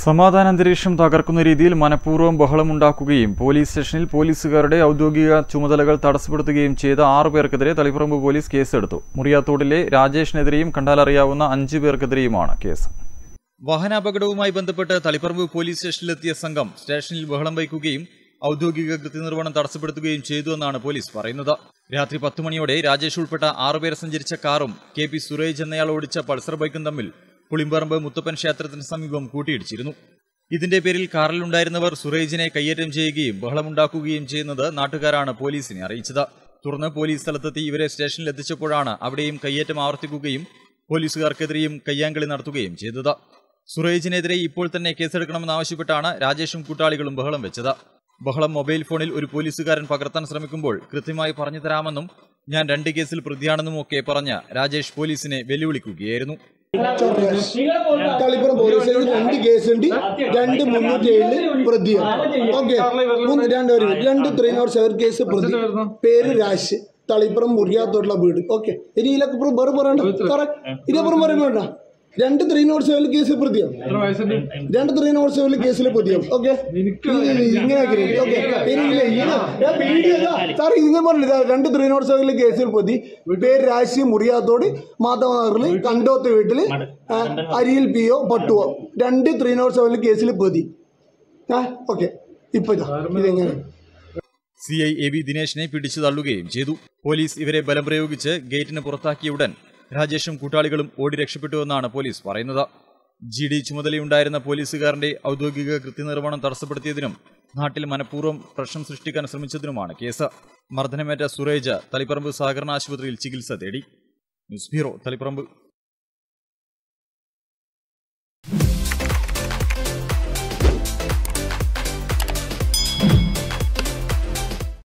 സമാധാന അന്തരീക്ഷം തകർക്കുന്ന രീതിയിൽ മനഃപൂർവ്വം ബഹളമുണ്ടാക്കുകയും പോലീസ് സ്റ്റേഷനിൽ പോലീസുകാരുടെ ഔദ്യോഗിക ചുമതലകൾ തടസ്സപ്പെടുത്തുകയും ചെയ്ത ആറു പേർക്കെതിരെ തളിപ്പറമ്പ് പോലീസ് കേസെടുത്തു മുറിയാത്തോടിലെ രാജേഷിനെതിരെയും കണ്ടാലറിയാവുന്ന അഞ്ചു പേർക്കെതിരെയുമാണ് കേസ് വാഹനാപകടവുമായി ബന്ധപ്പെട്ട് തളിപ്പറമ്പ് പോലീസ് സ്റ്റേഷനിലെത്തിയ സംഘം സ്റ്റേഷനിൽ ബഹളം വയ്ക്കുകയും ഔദ്യോഗിക കൃത്യനിർവഹണം തടസ്സപ്പെടുത്തുകയും ചെയ്തുവെന്നാണ് പോലീസ് പറയുന്നത് രാത്രി പത്ത് മണിയോടെ രാജേഷ് ഉൾപ്പെട്ട ആറുപേർ സഞ്ചരിച്ച കാറും കെ പി സുരേജ് എന്നയാൾ ഓടിച്ച പൾസർ ബൈക്കും തമ്മിൽ പുളിമ്പറമ്പ് മുത്തപ്പൻ ക്ഷേത്രത്തിന് സമീപം കൂട്ടിയിടിച്ചിരുന്നു ഇതിന്റെ പേരിൽ കാറിലുണ്ടായിരുന്നവർ സുരേജിനെ കയ്യേറ്റം ചെയ്യുകയും ബഹളമുണ്ടാക്കുകയും ചെയ്യുന്നത് നാട്ടുകാരാണ് പോലീസിനെ അറിയിച്ചത് തുടർന്ന് പോലീസ് സ്ഥലത്തെത്തി ഇവരെ സ്റ്റേഷനിൽ എത്തിച്ചപ്പോഴാണ് അവിടെയും കയ്യേറ്റം ആവർത്തിക്കുകയും പോലീസുകാർക്കെതിരെയും കയ്യാങ്കളി നടത്തുകയും ചെയ്തത് സുരേജിനെതിരെ ഇപ്പോൾ തന്നെ കേസെടുക്കണമെന്നാവശ്യപ്പെട്ടാണ് രാജേഷും കൂട്ടാളികളും ബഹളം വെച്ചത് ബഹളം മൊബൈൽ ഫോണിൽ ഒരു പോലീസുകാരൻ പകർത്താൻ ശ്രമിക്കുമ്പോൾ കൃത്യമായി പറഞ്ഞു തരാമെന്നും ഞാൻ രണ്ട് കേസിൽ പ്രതിയാണെന്നും ഒക്കെ പറഞ്ഞ് രാജേഷ് പോലീസിനെ വെല്ലുവിളിക്കുകയായിരുന്നു തളിപ്പുറം പോലീസ് സ്റ്റേഷനിൽ രണ്ട് കേസ് ഉണ്ട് രണ്ട് മുന്നൂറ്റി ഏഴില് പ്രതിയാണ് ഓക്കെ രണ്ട് ഒരു രണ്ട് ത്രീ നോട്ട് സെവൻ കേസ് പ്രതി പേര് രാശ് തളിപ്പുറം മുറിയാത്തോട്ടുള്ള വീട് ഓക്കെ ഇനി ഇതിലൊക്കെ ഇപ്പുറം വേറെ പറയണ്ട കറക്റ്റ് ഇതിലപ്പുറം പറയാൻ വേണ്ട രണ്ട് ത്രീ നോട്ട് സെവൻ കേസ് പ്രതിയാണ് രണ്ട് ത്രീ നോട്ട് സെവൻ കേസിൽ പ്രതിയാണ് ഓക്കെ ഇങ്ങനെ ഓക്കെ വീഡിയോ സാർ ഇങ്ങനെ പറഞ്ഞില്ല രണ്ട് ത്രീ നോട്ട് സെവനിൽ കേസിൽ പ്രതി പേര് രാശി മുറിയാത്തോട് മാധവ നഗറിൽ കണ്ടോത്ത് വീട്ടില് ആ, അരിയിൽ പിയോ പട്ടുവോ രണ്ട് ത്രീ നോട്ട് സെവനിൽ കേസിൽ പ്രതി ആ ഓക്കെ ഇപ്പൊ ഇതാ ഇതെങ്ങനെ സി ഐ എ ബി ദിനേശിനെ പിടിച്ചു തള്ളുകയും ചെയ്തു പോലീസ് ഇവരെ ബലം പ്രയോഗിച്ച് ഗേറ്റിന് പുറത്താക്കിയ ഉടൻ രാജേഷും കൂട്ടാളികളും ഓടി രക്ഷപ്പെട്ടുവെന്നാണ് പോലീസ് പറയുന്നത് ജി ഡി ചുമതലയുണ്ടായിരുന്ന പോലീസുകാരന്റെ ഔദ്യോഗിക കൃത്യനിർവഹണം തടസ്സപ്പെടുത്തിയതിനും നാട്ടിൽ മനഃപൂർവ്വം പ്രശ്നം സൃഷ്ടിക്കാൻ ശ്രമിച്ചതിനുമാണ് കേസ് മർദ്ദനമേറ്റ സുരേജ് തളിപ്പറമ്പ് സഹകരണ ആശുപത്രിയിൽ ചികിത്സ തേടി ന്യൂസ് ബ്യൂറോ തളിപ്പറമ്പ്